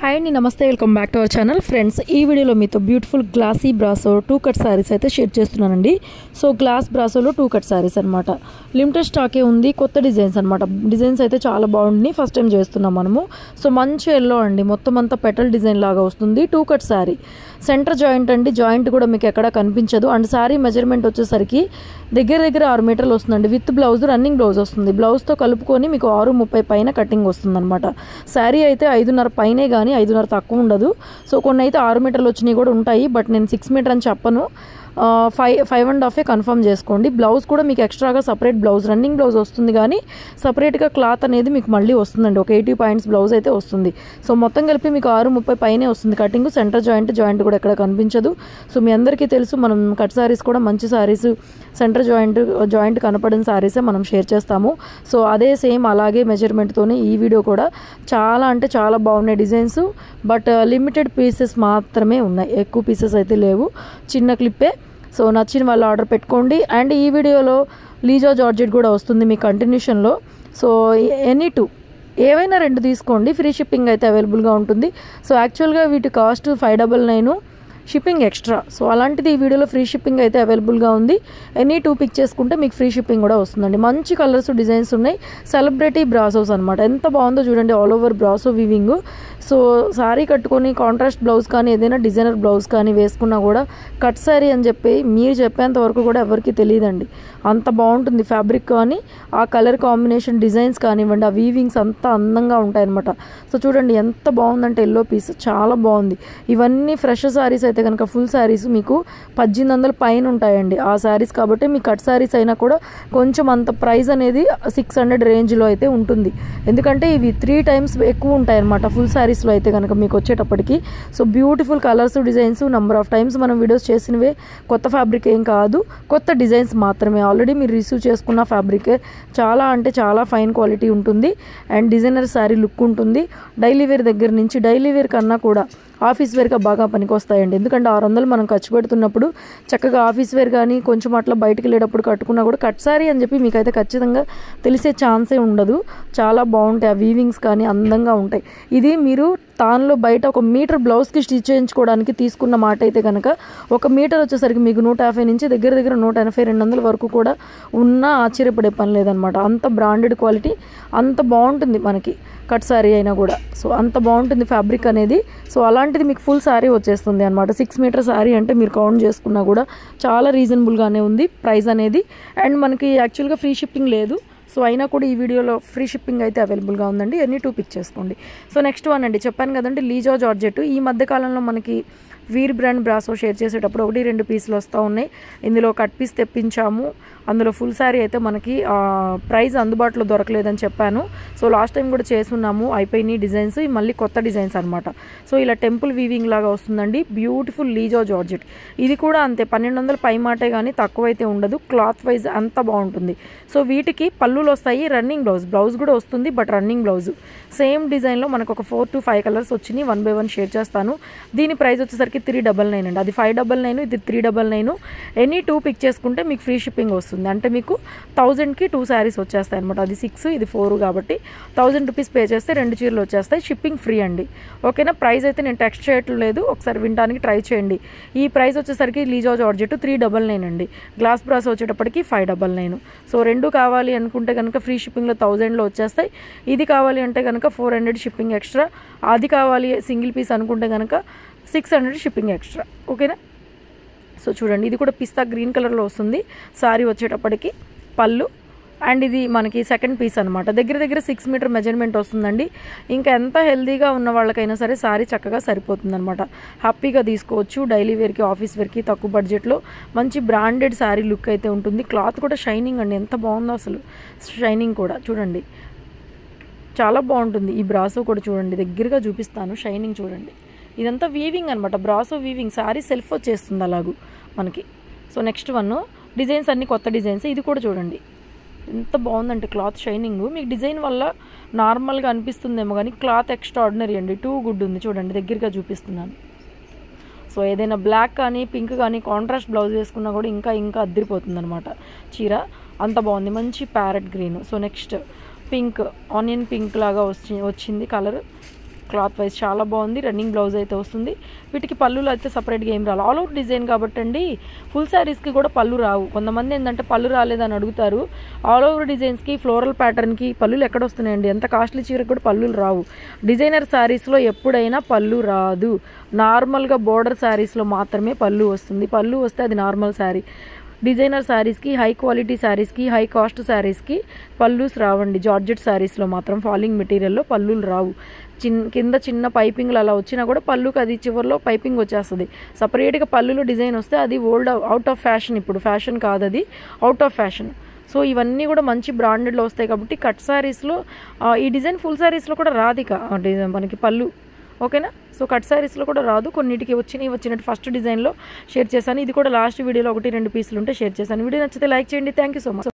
hi అండి నమస్తే welcome back to our channel friends ఈ వీడియోలో మీతో beautiful glossy brasso two cut saris అయితే షేర్ చేస్తున్నానండి సో గ్లాస్ బ్రాసోలో టూ కట్ శారీస్ అనమాట లిమిటెడ్ స్టాకే ఉంది కొత్త డిజైన్స్ అనమాట డిజైన్స్ అయితే చాలా బాగుంది ఫస్ట్ టైం చేస్తున్నాం మనము సో మంచి ఎల్లో అండి మొత్తం అంతా పెటల్ డిజైన్ లాగా వస్తుంది two cut sari centre joint అండి జాయింట్ కూడా మీకు ఎక్కడ కనిపించదు అండ్ శారీ మెజర్మెంట్ వచ్చేసరికి దగ్గర దగ్గర ఆరు మీటర్లు వస్తుందండి విత్ బ్లౌజ్ రన్నింగ్ బ్లౌజ్ వస్తుంది బ్లౌజ్తో కలుపుకొని మీకు ఆరు ముప్పై పైన కటింగ్ వస్తుంది అనమాట శారీ అయితే ఐదున్నర పైనే కానీ ఐదున్నర తక్కువ ఉండదు సో కొన్ని అయితే ఆరు మీటర్లు వచ్చినాయి కూడా ఉంటాయి బట్ నేను సిక్స్ మీటర్ అని చెప్పను ఫైవ్ ఫైవ్ అండ్ హాఫే కన్ఫర్మ్ చేసుకోండి బ్లౌజ్ కూడా మీకు ఎక్స్ట్రాగా సపరేట్ బ్లౌజ్ రన్నింగ్ బ్లౌజ్ వస్తుంది కానీ సపరేట్గా క్లాత్ అనేది మీకు మళ్ళీ వస్తుందండి ఒక ఎయిటీ పాయింట్స్ బ్లౌజ్ అయితే వస్తుంది సో మొత్తం కలిపి మీకు ఆరు ముప్పై పైనే వస్తుంది కటింగ్ సెంటర్ జాయింట్ జాయింట్ కూడా ఎక్కడ కనిపించదు సో మీ అందరికీ తెలుసు మనం కట్ సారీస్ కూడా మంచి సారీస్ సెంటర్ జాయింట్ జాయింట్ కనపడిన సారీసే మనం షేర్ చేస్తాము సో అదే సేమ్ అలాగే మెజర్మెంట్తోనే ఈ వీడియో కూడా చాలా అంటే చాలా బాగున్నాయి డిజైన్స్ బట్ లిమిటెడ్ పీసెస్ మాత్రమే ఉన్నాయి ఎక్కువ పీసెస్ అయితే లేవు చిన్న క్లిప్పే సో నచ్చిన వాళ్ళు ఆర్డర్ పెట్టుకోండి అండ్ ఈ వీడియోలో లీజో జార్జెట్ కూడా వస్తుంది మీ కంటిన్యూషన్లో సో ఎనీ టూ ఏవైనా రెండు తీసుకోండి ఫ్రీ షిప్పింగ్ అయితే అవైలబుల్గా ఉంటుంది సో యాక్చువల్గా వీటి cost five double nine shipping extra so అలాంటిది ఈ వీడియోలో ఫ్రీ షిప్పింగ్ అయితే అవైలబుల్గా ఉంది ఎనీ టూ పిక్ చేసుకుంటే మీకు ఫ్రీ షిప్పింగ్ కూడా వస్తుందండి మంచి కలర్స్ డిజైన్స్ ఉన్నాయి సెలబ్రిటీ బ్రాసోస్ అనమాట ఎంత బాగుందో చూడండి all over brasso weaving so sari కట్టుకొని కాంట్రాస్ట్ బ్లౌజ్ కానీ ఏదైనా డిజైనర్ బ్లౌజ్ కానీ వేసుకున్నా కూడా కట్ శారీ అని చెప్పి మీరు చెప్పేంత వరకు కూడా ఎవరికి తెలియదండి అంత బాగుంటుంది ఫ్యాబ్రిక్ కానీ ఆ కలర్ కాంబినేషన్ డిజైన్స్ కానివ్వండి ఆ వీవింగ్స్ అంత అందంగా ఉంటాయన్నమాట సో చూడండి ఎంత బాగుందంటే ఎల్లో పీస్ చాలా బాగుంది ఇవన్నీ ఫ్రెష్ శారీస్ అయితే కనుక ఫుల్ శారీస్ మీకు పద్దెనిమిది వందల పైన ఉంటాయండి ఆ శారీస్ కాబట్టి మీ కట్ శారీస్ అయినా కూడా కొంచెం అంత ప్రైస్ అనేది సిక్స్ హండ్రెడ్ రేంజ్లో అయితే ఉంటుంది ఎందుకంటే ఇవి త్రీ టైమ్స్ ఎక్కువ ఉంటాయి అనమాట ఫుల్ శారీస్లో అయితే కనుక మీకు వచ్చేటప్పటికి so beautiful colours designs number of times మనం వీడియోస్ చేసినవే కొత్త ఫ్యాబ్రిక్ ఏం కాదు కొత్త డిజైన్స్ మాత్రమే ఆల్రెడీ మీరు రిసీవ్ చేసుకున్న ఫ్యాబ్రికే చాలా అంటే చాలా ఫైన్ క్వాలిటీ ఉంటుంది అండ్ డిజైనర్ శారీ లుక్ ఉంటుంది డైలీ వేర్ దగ్గర నుంచి డైలీ వేర్ కన్నా కూడా ఆఫీస్ వేర్గా బాగా పనికొస్తాయండి ఎందుకంటే ఆరు వందలు మనం ఖర్చు పెడుతున్నప్పుడు చక్కగా ఆఫీస్ వేర్ కానీ కొంచెం అట్లా బయటకు వెళ్ళేటప్పుడు కట్టుకున్నా కూడా కట్ సారీ అని చెప్పి మీకైతే ఖచ్చితంగా తెలిసే ఛాన్సే ఉండదు చాలా బాగుంటాయి ఆ వీవింగ్స్ కానీ అందంగా ఉంటాయి ఇది మీరు తాన్లో బయట ఒక మీటర్ బ్లౌజ్కి స్టిచ్ చేయించుకోవడానికి తీసుకున్న మాట అయితే కనుక ఒక మీటర్ వచ్చేసరికి మీకు నూట యాభై నుంచి దగ్గర దగ్గర నూట ఎనభై రెండు వందల వరకు కూడా ఉన్నా ఆశ్చర్యపడే పని లేదనమాట అంత బ్రాండెడ్ క్వాలిటీ అంత బాగుంటుంది మనకి కట్ శారీ అయినా కూడా సో అంత బాగుంటుంది ఫ్యాబ్రిక్ అనేది సో అలాంటిది మీకు ఫుల్ శారీ వచ్చేస్తుంది అనమాట సిక్స్ మీటర్ శారీ అంటే మీరు కౌంట్ చేసుకున్నా కూడా చాలా రీజనబుల్గానే ఉంది ప్రైస్ అనేది అండ్ మనకి యాక్చువల్గా ఫ్రీ షిప్పింగ్ లేదు సో అయినా కూడా ఈ వీడియోలో ఫ్రీ షిప్పింగ్ అయితే అవైలబుల్గా ఉందండి ఎన్ని టూ పిక్ చేసుకోండి సో నెక్స్ట్ వన్ అండి చెప్పాను కదండి లీజో జార్జెట్ ఈ మధ్య కాలంలో మనకి వీర్ బ్రాండ్ బ్రాసో షేర్ చేసేటప్పుడు ఒకటి రెండు పీసులు వస్తూ ఉన్నాయి ఇందులో కట్ పీస్ తెప్పించాము అందులో ఫుల్ శారీ అయితే మనకి ప్రైస్ అందుబాటులో దొరకలేదని చెప్పాను సో లాస్ట్ టైం కూడా చేసున్నాము అయిపోయినాయి డిజైన్స్ మళ్ళీ కొత్త డిజైన్స్ అనమాట సో ఇలా టెంపుల్ వీవింగ్ లాగా వస్తుందండి బ్యూటిఫుల్ లీజో జార్జెట్ ఇది కూడా అంతే పన్నెండు వందల పై మాటే కానీ తక్కువ అయితే ఉండదు క్లాత్ వైజ్ అంత బాగుంటుంది సో వీటికి పళ్ళులు వస్తాయి రన్నింగ్ బ్లౌజ్ బ్లౌజ్ కూడా వస్తుంది బట్ రన్నింగ్ బ్లౌజ్ సేమ్ డిజైన్లో మనకు ఒక ఫోర్ టు ఫైవ్ కలర్స్ వచ్చినాయి వన్ బై వన్ షేర్ చేస్తాను దీని ప్రైస్ వచ్చేసరికి త్రీ డబల్ నైన్ అండి అది ఫైవ్ డబల్ నైన్ ఇది three double nine any two pick చేసుకుంటే మీకు ఫ్రీ షిప్పింగ్ వస్తుంది అంటే మీకు థౌజండ్కి టూ శారీస్ వచ్చేస్తాయి అనమాట అది సిక్స్ ఇది ఫోర్ కాబట్టి థౌజండ్ రూపీస్ పే చేస్తే రెండు చీరలు వచ్చేస్తాయి షిప్పింగ్ ఫ్రీ అండి ఓకేనా ప్రైస్ అయితే నేను టెక్స్ట్ చేయటం లేదు ఒకసారి వినడానికి ట్రై చేయండి ఈ ప్రైస్ వచ్చేసరికి లీజో జార్జెట్ త్రీ డబల్ నైన్ అండి గ్లాస్ బ్రాస్ వచ్చేటప్పటికి ఫైవ్ డబల్ నైన్ సో రెండు కావాలి అనుకుంటే కనుక ఫ్రీ షిప్పింగ్లో థౌజండ్లో వచ్చేస్తాయి ఇది కావాలి అంటే కనుక ఫోర్ హండ్రెడ్ షిప్పింగ్ ఎక్స్ట్రా అది కావాలి సింగిల్ పీస్ అనుకుంటే కనుక సిక్స్ హండ్రెడ్ షిప్పింగ్ ఎక్స్ట్రా ఓకేనా సో చూడండి ఇది కూడా పిస్తా గ్రీన్ కలర్లో వస్తుంది సారీ వచ్చేటప్పటికి పళ్ళు అండ్ ఇది మనకి సెకండ్ పీస్ అనమాట దగ్గర దగ్గర సిక్స్ మీటర్ మెజర్మెంట్ వస్తుందండి ఇంకా ఎంత హెల్తీగా ఉన్న వాళ్ళకైనా సరే సారీ చక్కగా సరిపోతుంది అనమాట హ్యాపీగా తీసుకోవచ్చు డైలీ వేర్కి ఆఫీస్ వేర్కి తక్కువ బడ్జెట్లో మంచి బ్రాండెడ్ శారీ లుక్ అయితే ఉంటుంది క్లాత్ కూడా షైనింగ్ అండి ఎంత బాగుందో అసలు షైనింగ్ కూడా చూడండి చాలా బాగుంటుంది ఈ బ్రాసో కూడా చూడండి దగ్గరగా చూపిస్తాను షైనింగ్ చూడండి ఇదంతా వీవింగ్ అనమాట బ్రాసో వీవింగ్ శారీ సెల్ఫ్ వచ్చేస్తుంది అలాగూ మనకి సో నెక్స్ట్ వన్ డిజైన్స్ అన్ని కొత్త డిజైన్స్ ఇది కూడా చూడండి ఎంత బాగుందంటే క్లాత్ షైనింగ్ మీకు డిజైన్ వల్ల నార్మల్గా అనిపిస్తుందేమో కానీ క్లాత్ ఎక్స్ట్రా ఆర్డినరీ అండి టూ గుడ్ ఉంది చూడండి దగ్గరగా చూపిస్తున్నాను సో ఏదైనా బ్లాక్ కానీ పింక్ కానీ కాంట్రాస్ట్ బ్లౌజ్ వేసుకున్నా కూడా ఇంకా ఇంకా అద్దరిపోతుంది అనమాట చీర అంత బాగుంది మంచి parrot green so next pink onion pink లాగా వచ్చి వచ్చింది కలర్ క్లాత్ వైజ్ చాలా బాగుంది రన్నింగ్ బ్లౌజ్ అయితే వస్తుంది వీటికి పళ్ళులు అయితే సపరేట్గా ఏం రాదు ఆల్ ఓవర్ డిజైన్ కాబట్టి అండి ఫుల్ శారీస్కి కూడా పళ్ళు రావు కొంతమంది ఏంటంటే పళ్ళు రాలేదని అడుగుతారు ఆల్ ఓవర్ డిజైన్స్కి ఫ్లోరల్ ప్యాటర్న్కి పళ్ళులు ఎక్కడ వస్తున్నాయండి ఎంత కాస్ట్లీ చీరకు కూడా పళ్ళులు రావు డిజైనర్ శారీస్లో ఎప్పుడైనా పళ్ళు రాదు నార్మల్గా బోర్డర్ శారీస్లో మాత్రమే పళ్ళు వస్తుంది పళ్ళు వస్తే అది నార్మల్ శారీ డిజైనర్ శారీస్కి హై క్వాలిటీ శారీస్కి హై కాస్ట్ శారీస్కి పళ్ళుస్ రావండి జార్జెట్ శారీస్లో మాత్రం ఫాలింగ్ మెటీరియల్లో పళ్ళులు రావు చిన్ కింద చిన్న పైపింగ్లు అలా వచ్చినా కూడా పళ్ళుకి అది చివరిలో పైపింగ్ వచ్చేస్తుంది సపరేట్గా పళ్ళులో డిజైన్ వస్తే అది ఓల్డ్ అవుట్ ఆఫ్ ఫ్యాషన్ ఇప్పుడు ఫ్యాషన్ కాదు అది అవుట్ ఆఫ్ ఫ్యాషన్ సో ఇవన్నీ కూడా మంచి బ్రాండెడ్లో వస్తాయి కాబట్టి కట్ శారీస్లో ఈ డిజైన్ ఫుల్ శారీస్లో కూడా రాదు ఇక ఆ డిజైన్ మనకి పళ్ళు ఓకేనా సో కట్ శారీస్లో కూడా రాదు కొన్నిటికి వచ్చినవి వచ్చినట్టు ఫస్ట్ డిజైన్లో షేర్ చేశాను ఇది కూడా లాస్ట్ వీడియోలో ఒకటి రెండు పీసులు ఉంటే షేర్ చేశాను వీడియో నచ్చితే లైక్ చేయండి థ్యాంక్ యూ సో మచ్